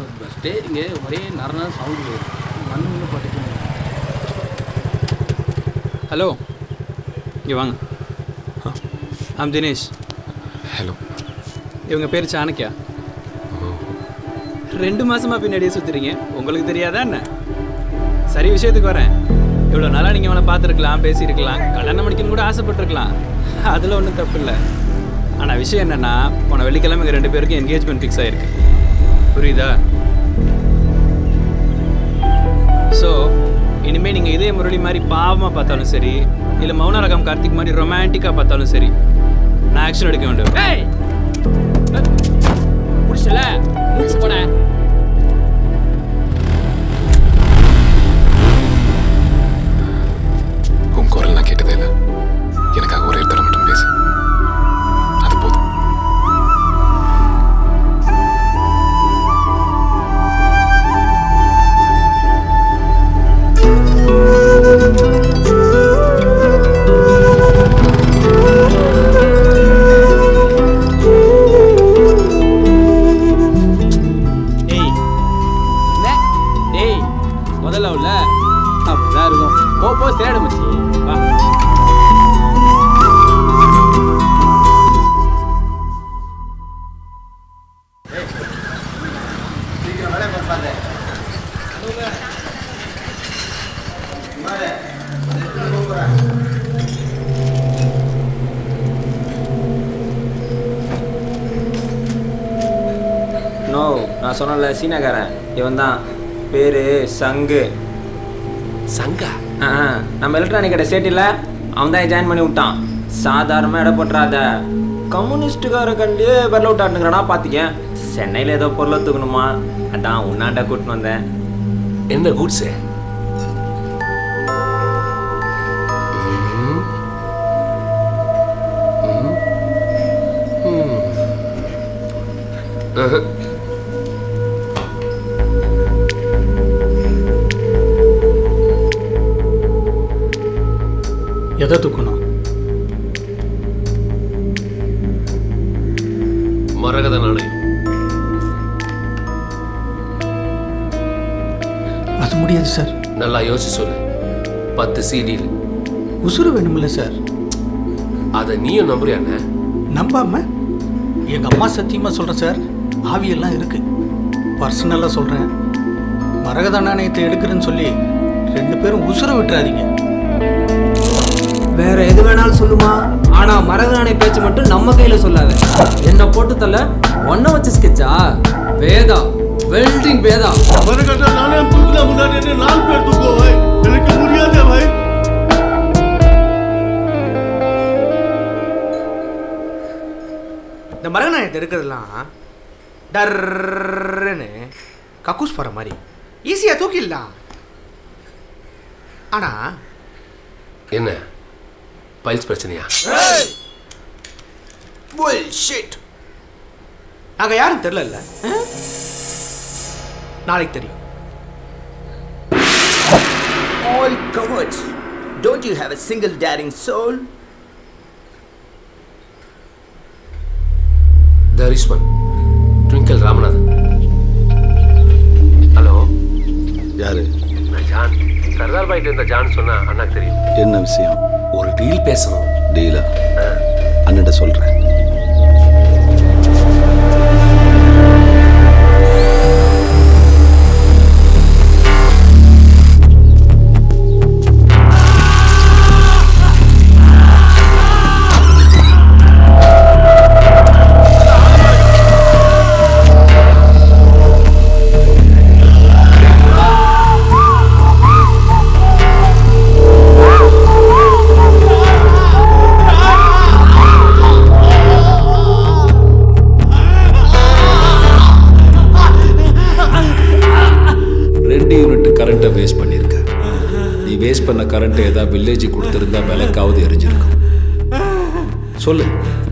Steering ஒரே நர sound மண்ணு பாட்டுக்கு ஹலோ இங்கே வாங்க ஆம் தினேஷ் ஹலோ இவங்க பேர் சாணக்கியா ரெண்டு மாசமா பின்னாடியே சுத்துறீங்க உங்களுக்கு தெரியாதா என்ன சரி விஷயத்துக்கு வரேன் இவ்வளோ நாளாக நீங்கள் அவனை பார்த்துருக்கலாம் பேசியிருக்கலாம் கல்யாணம் பண்ணிக்கணும் கூட ஆசைப்பட்டிருக்கலாம் அதில் ஒன்றும் தப்பு இல்லை ஆனால் விஷயம் என்னென்னா போன வெள்ளிக்கிழமை எங்கள் ரெண்டு பேருக்கும் என்கேஜ்மெண்ட் ஃபிக்ஸ் ஆயிருக்கு புரியுதா ஸோ இனிமேல் நீங்கள் இதே முரளி மாதிரி பாவமாக பார்த்தாலும் சரி இல்லை மௌன ரகம் கார்த்திக் மாதிரி ரொமான்டிக்காக பார்த்தாலும் சரி நான் ஆக்ஷன் எடுக்க வேண்டும் ஏய் புடிச்சல மூச்சு போட உன் குரல் நான் கேட்டதே இல்லை எனக்காக ஒரே தரம் மட்டும் பேசு அது போதும் டேய் என்ன டேய் முதல்ல உள்ள அப்படிதான் இருக்கும் போ போ சேடு மச்சி வா நோ நான் சொன்னல சீனாக்காரன் இவன் தான் பேரு சங்கு சங்கா ஆ ஆ, நம்ம எலக்ட்ரானிக் கடை சேட்டில் அவன் தான் ஜாயின் பண்ணி விட்டான் சாதாரணமாக இட போட்டுறாத கம்யூனிஸ்டுக்கார கண்டு வரல விட்டாட்டுங்கிறானா பார்த்திக்க சென்னையில் ஏதோ பொருளை தூக்கணுமா அதான் உன்னாண்ட கூட்டின்னு வந்தேன் என்ன கூட்ஸு எதை தூக்கணும் மரகத நாணயம் அது முடியாது சார் நல்லா யோசிச்சு சொல்லு பத்து சீடியில் உசுறு வேணுமில்ல சார் அதை நீயும் நம்புறியாண்ணே நம்பாம எங்க அம்மா சத்தியமா சொல்றேன் சார் ஆவியெல்லாம் இருக்கு பர்சனலா சொல்றேன் மரகத நாணயத்தை எடுக்கிறேன்னு சொல்லி ரெண்டு பேரும் உசுர விட்டுறாதீங்க வேற எது வேணாலும் சொல்லுமா ஆனா மரகதானை பேச்சு மட்டும் நம்ம கையில சொல்லாத என்ன போட்டு தள்ள ஒன்ன வச்சு ஸ்கெட்சா வேதா வெல்டிங் வேதா மரகட்ட நானே தூக்குல முன்னாடி என்ன நாலு பேர் தூக்குவோம் பாய் எனக்கு முடியாதே பாய் இந்த மரகநாயகத்தை எடுக்கிறதுலாம் டர்ன்னு கக்கூஸ் போகிற மாதிரி ஈஸியாக தூக்கிடலாம் ஆனால் என்ன பைல்ஸ் பிரச்சனையா ஷிட் நாங்கள் யாரும் தெரிலல்ல நாளைக்கு தெரியும் All cowards. Don't you have a single daring soul? there is one Twinkle Ramanathan hello யாரு நான் ஜான் சர்தார் பாய்ட்டு இருந்த ஜான் சொன்னா அண்ணாக்கு தெரியும் என்ன விஷயம் ஒரு டீல் பேசணும் டீலா அண்ணன்ட்ட சொல்றேன் ரெண்டு யூனிட் கரண்ட்டை வேஸ்ட் பண்ணியிருக்க நீ வேஸ்ட் பண்ண கரண்ட்டை ஏதாவது வில்லேஜுக்கு கொடுத்துருந்தா விளக்காவது எரிஞ்சிருக்கும் சொல்லு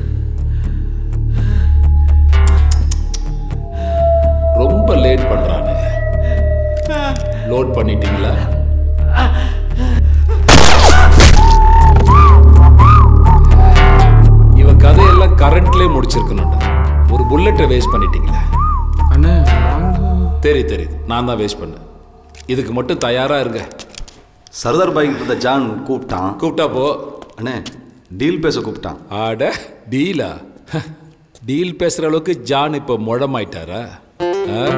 ரொம்ப லேட் பண்றானே லோட் பண்ணிட்டீங்களா இவன் கதையெல்லாம் கரண்ட்லேயே முடிச்சிருக்கணும்டா ஒரு புல்லட்டை வேஸ்ட் பண்ணிட்டீங்களா அண்ணே தெ நான் தான் வேஸ்ட் பண்ணேன் இதுக்கு மட்டும் தயாராக இருங்க சர்தார் பாய் இருந்த ஜான் கூப்பிட்டான் கூப்பிட்டா போ அண்ணே டீல் பேச கூப்பிட்டான் ஆட டீலா டீல் பேசுகிற அளவுக்கு ஜான் இப்போ முழமாயிட்டாரா ஆ